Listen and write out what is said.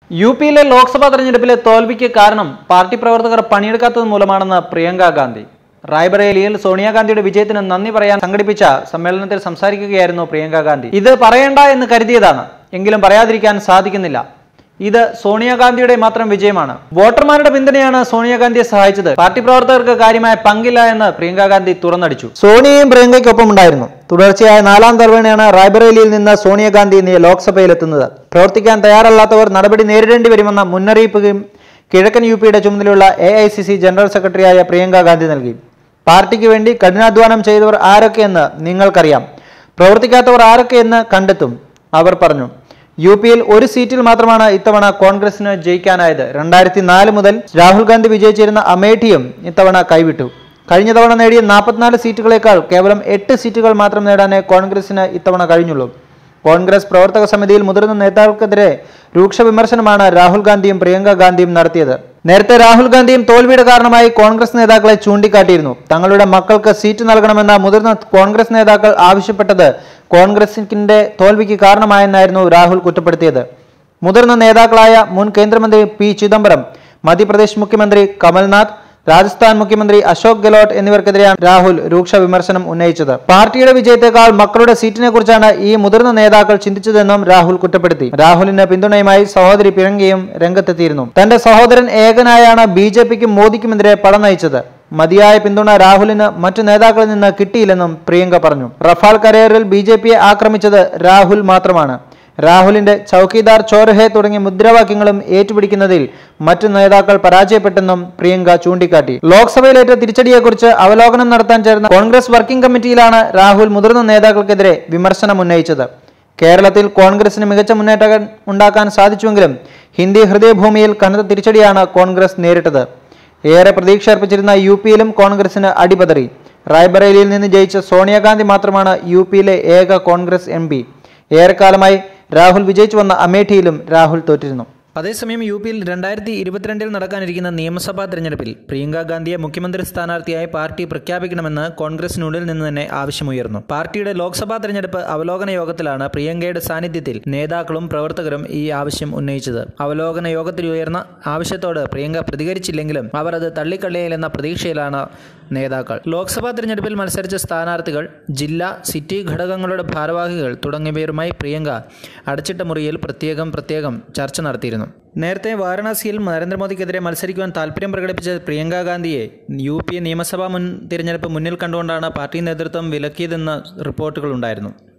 U പിയിലെ ലോക്സഭാ തെരഞ്ഞെടുപ്പിലെ തോൽവിക്ക് കാരണം പാർട്ടി പ്രവർത്തകർ പണിയെടുക്കാത്തത് മൂലമാണെന്ന് പ്രിയങ്ക ഗാന്ധി റായ്ബറേലിയിൽ സോണിയാഗാന്ധിയുടെ വിജയത്തിന് നന്ദി പറയാൻ സംഘടിപ്പിച്ച സമ്മേളനത്തിൽ സംസാരിക്കുകയായിരുന്നു പ്രിയങ്ക ഗാന്ധി ഇത് പറയണ്ട എന്ന് കരുതിയതാണ് എങ്കിലും പറയാതിരിക്കാൻ സാധിക്കുന്നില്ല ഇത് സോണിയാഗാന്ധിയുടെ മാത്രം വിജയമാണ് വോട്ടർമാരുടെ പിന്തുണയാണ് സോണിയാഗാന്ധിയെ സഹായിച്ചത് പാർട്ടി പ്രവർത്തകർക്ക് കാര്യമായ പങ്കില്ല എന്ന് പ്രിയങ്ക ഗാന്ധി തുറന്നടിച്ചു സോണിയയും പ്രിയങ്കയ്ക്കൊപ്പം ഉണ്ടായിരുന്നു തുടർച്ചയായ നാലാം തവണയാണ് റായ്ബറേലിയിൽ നിന്ന് സോണിയാഗാന്ധി ഇന്ന് ലോക്സഭയിലെത്തുന്നത് പ്രവർത്തിക്കാൻ തയ്യാറല്ലാത്തവർ നടപടി നേരിടേണ്ടി വരുമെന്ന മുന്നറിയിപ്പുകയും കിഴക്കൻ യു പിയുടെ ചുമതലയുള്ള A I C C general സെക്രട്ടറിയായ പ്രിയങ്ക ഗാന്ധി നൽകി പാർട്ടിക്ക് വേണ്ടി കഠിനാധ്വാനം ചെയ്തവർ ആരൊക്കെയെന്ന് നിങ്ങൾക്കറിയാം പ്രവർത്തിക്കാത്തവർ ആരൊക്കെയെന്ന് കണ്ടെത്തും അവർ പറഞ്ഞു യു പിയിൽ ഒരു സീറ്റിൽ മാത്രമാണ് ഇത്തവണ കോൺഗ്രസിന് ജയിക്കാനായത് രണ്ടായിരത്തി നാല് മുതൽ രാഹുൽ ഗാന്ധി വിജയിച്ചിരുന്ന അമേഠിയും ഇത്തവണ കൈവിട്ടു കഴിഞ്ഞ തവണ നേടിയ നാൽപ്പത്തിനാല് സീറ്റുകളേക്കാൾ കേവലം എട്ട് സീറ്റുകൾ മാത്രം നേടാനേ കോൺഗ്രസിന് ഇത്തവണ കഴിഞ്ഞുള്ളൂ കോൺഗ്രസ് പ്രവർത്തക സമിതിയിൽ മുതിർന്ന നേതാക്കൾക്കെതിരെ രൂക്ഷ വിമർശനമാണ് രാഹുൽ ഗാന്ധിയും പ്രിയങ്ക ഗാന്ധിയും നടത്തിയത് നേരത്തെ രാഹുൽ ഗാന്ധിയും തോൽവിയുടെ കാരണമായി കോൺഗ്രസ് നേതാക്കളെ ചൂണ്ടിക്കാട്ടിയിരുന്നു തങ്ങളുടെ മക്കൾക്ക് സീറ്റ് നൽകണമെന്ന മുതിർന്ന കോൺഗ്രസ് നേതാക്കൾ ആവശ്യപ്പെട്ടത് കോൺഗ്രസിന്റെ തോൽവിക്ക് കാരണമായെന്നായിരുന്നു രാഹുൽ കുറ്റപ്പെടുത്തിയത് മുതിർന്ന നേതാക്കളായ മുൻ കേന്ദ്രമന്ത്രി പി ചിദംബരം മധ്യപ്രദേശ് മുഖ്യമന്ത്രി കമൽനാഥ് രാജസ്ഥാൻ മുഖ്യമന്ത്രി അശോക് ഗെഹ്ലോട്ട് എന്നിവർക്കെതിരെയാണ് രാഹുൽ രൂക്ഷ വിമർശനം ഉന്നയിച്ചത് പാർട്ടിയുടെ വിജയത്തെക്കാൾ മക്കളുടെ സീറ്റിനെ കുറിച്ചാണ് ഈ മുതിർന്ന നേതാക്കൾ ചിന്തിച്ചതെന്നും രാഹുൽ കുറ്റപ്പെടുത്തി രാഹുലിന് പിന്തുണയുമായി സഹോദരി പിരങ്കയും രംഗത്തെത്തിയിരുന്നു തന്റെ സഹോദരൻ ഏകനായാണ് ബി ജെ പിക്കും മോദിക്കുമെതിരെ പട നയിച്ചത് മതിയായ പിന്തുണ രാഹുലിന് മറ്റു നേതാക്കളിൽ നിന്ന് കിട്ടിയില്ലെന്നും പ്രിയങ്ക പറഞ്ഞു റഫാൽ കരേറിൽ ബി ജെ പിയെ ആക്രമിച്ചത് രാഹുൽ മാത്രമാണ് രാഹുലിന്റെ ചൌക്കീദാർ ചോർഹെ തുടങ്ങിയ മുദ്രാവാക്യങ്ങളും ഏറ്റുപിടിക്കുന്നതിൽ മറ്റു നേതാക്കൾ പരാജയപ്പെട്ടെന്നും പ്രിയങ്ക ചൂണ്ടിക്കാട്ടി ലോക്സഭയിലേറ്റ തിരിച്ചടിയെക്കുറിച്ച് അവലോകനം നടത്താൻ ചേർന്ന കോൺഗ്രസ് വർക്കിംഗ് കമ്മിറ്റിയിലാണ് രാഹുൽ മുതിർന്ന നേതാക്കൾക്കെതിരെ വിമർശനം ഉന്നയിച്ചത് കേരളത്തിൽ കോൺഗ്രസിന് മികച്ച മുന്നേറ്റം ഉണ്ടാക്കാൻ സാധിച്ചുവെങ്കിലും ഹിന്ദി ഹൃദയഭൂമിയിൽ കനത്ത തിരിച്ചടിയാണ് കോൺഗ്രസ് നേരിട്ടത് ഏറെ പ്രതീക്ഷ അർപ്പിച്ചിരുന്ന യു പിയിലും കോൺഗ്രസിന് അടിപതറി റായ്ബറേലിയിൽ നിന്ന് ജയിച്ച സോണിയാഗാന്ധി മാത്രമാണ് യു പിയിലെ ഏക കോൺഗ്രസ് എം പി ഏറെക്കാലമായി രാഹുൽ വിജയിച്ചു വന്ന അമേഠിയിലും രാഹുൽ തോറ്റിരുന്നു അതേസമയം യു പിയിൽ രണ്ടായിരത്തി ഇരുപത്തിരണ്ടിൽ നടക്കാനിരിക്കുന്ന നിയമസഭാ തെരഞ്ഞെടുപ്പിൽ പ്രിയങ്ക ഗാന്ധിയെ മുഖ്യമന്ത്രി സ്ഥാനാർത്ഥിയായി പാർട്ടി പ്രഖ്യാപിക്കണമെന്ന് കോൺഗ്രസിനുള്ളിൽ നിന്ന് തന്നെ ആവശ്യമുയർന്നു പാർട്ടിയുടെ ലോക്സഭാ തെരഞ്ഞെടുപ്പ് അവലോകന യോഗത്തിലാണ് പ്രിയങ്കയുടെ സാന്നിധ്യത്തിൽ നേതാക്കളും പ്രവർത്തകരും ഈ ആവശ്യം ഉന്നയിച്ചത് അവലോകന യോഗത്തിൽ ഉയർന്ന ആവശ്യത്തോട് പ്രിയങ്ക പ്രതികരിച്ചില്ലെങ്കിലും അവർ അത് തള്ളിക്കളയിലെന്ന പ്രതീക്ഷയിലാണ് നേതാക്കൾ ലോക്സഭാ തെരഞ്ഞെടുപ്പിൽ മത്സരിച്ച സ്ഥാനാർത്ഥികൾ ജില്ലാ സിറ്റി ഘടകങ്ങളുടെ ഭാരവാഹികൾ തുടങ്ങിയവരുമായി പ്രിയങ്ക അടച്ചിട്ട മുറിയിൽ പ്രത്യേകം പ്രത്യേകം ചർച്ച നടത്തിയിരുന്നു നേരത്തെ വാരണാസിയിൽ നരേന്ദ്രമോദിക്കെതിരെ മത്സരിക്കുവാൻ താൽപ്പര്യം പ്രകടിപ്പിച്ച പ്രിയങ്ക ഗാന്ധിയെ യു പി നിയമസഭാ മുൻ തിരഞ്ഞെടുപ്പ് മുന്നിൽ കണ്ടുകൊണ്ടാണ് പാർട്ടി നേതൃത്വം വിലക്കിയതെന്ന റിപ്പോർട്ടുകളുണ്ടായിരുന്നു